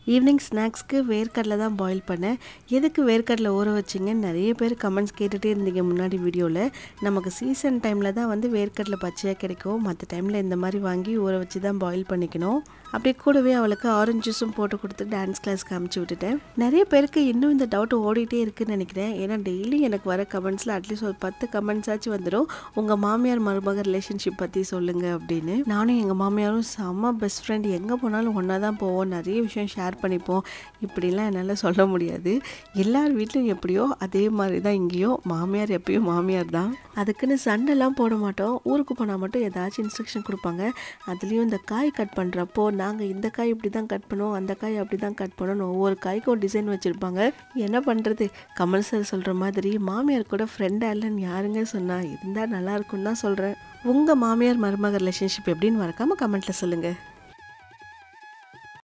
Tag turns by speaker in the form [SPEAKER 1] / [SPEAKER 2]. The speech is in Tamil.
[SPEAKER 1] ஈவினிங் ஸ்நாக்ஸ்க்கு வேர்க்கடலை தான் பாயில் பண்ணேன் எதுக்கு வேர்க்கடலை ஊற வச்சிங்கன்னு நிறைய பேர் கமெண்ட்ஸ் கேட்டுகிட்டே இருந்தீங்க முன்னாடி வீடியோவில் நமக்கு சீசன் டைமில் தான் வந்து வேர்க்கடலை பச்சையாக கிடைக்கும் மற்ற டைமில் இந்த மாதிரி வாங்கி ஊற வச்சு தான் பாயில் பண்ணிக்கணும் அப்படியே கூடவே அவளுக்கு ஆரஞ்சு ஜூஸும் போட்டு கொடுத்து டான்ஸ் கிளாஸ்க்கு அமுச்சு விட்டுட்டேன் நிறைய பேருக்கு இன்னும் இந்த டவுட் ஓடிட்டே இருக்குன்னு நினைக்கிறேன் ஏன்னா டெய்லி எனக்கு வர கமெண்ட்ஸில் அட்லீஸ்ட் ஒரு பத்து கமெண்ட்ஸ் ஆச்சும் வந்துடும் உங்கள் மாமியார் மருமக ரிலேஷன்ஷிப் பற்றி சொல்லுங்கள் அப்படின்னு நானும் எங்கள் மாமியாரும் செம்ம பெஸ்ட் ஃப்ரெண்ட் எங்கே போனாலும் ஒன்றா தான் போவோம் நிறைய விஷயம் ஷேர் பண்ணிப்போம் இப்படிலாம் என்னால் சொல்ல முடியாது எல்லார் வீட்லையும் எப்படியோ அதே மாதிரி தான் இங்கேயும் மாமியார் எப்பயும் மாமியார் தான் அதுக்குன்னு சண்டைலாம் போட மாட்டோம் ஊருக்கு போனால் மட்டும் ஏதாச்சும் இன்ஸ்ட்ரக்ஷன் கொடுப்பாங்க அதுலேயும் இந்த காய் கட் பண்ணுறப்போ நாங்கள் இந்த காய் இப்படி தான் கட் பண்ணுவோம் அந்த காய் அப்படி தான் கட் பண்ணணும் ஒவ்வொரு காய்க்கும் ஒரு டிசைன் வச்சுருப்பாங்க என்ன பண்ணுறது கமல் சார் சொல்கிற மாதிரி மாமியார் கூட ஃப்ரெண்டாக இல்லைன்னு யாருங்க சொன்னா இருந்தால் நல்லா இருக்கும்னு தான் சொல்கிறேன் உங்கள் மாமியார் மருமக ரிலேஷன்ஷிப் எப்படின்னு மறக்காமல் கமெண்ட்டில் சொல்லுங்கள்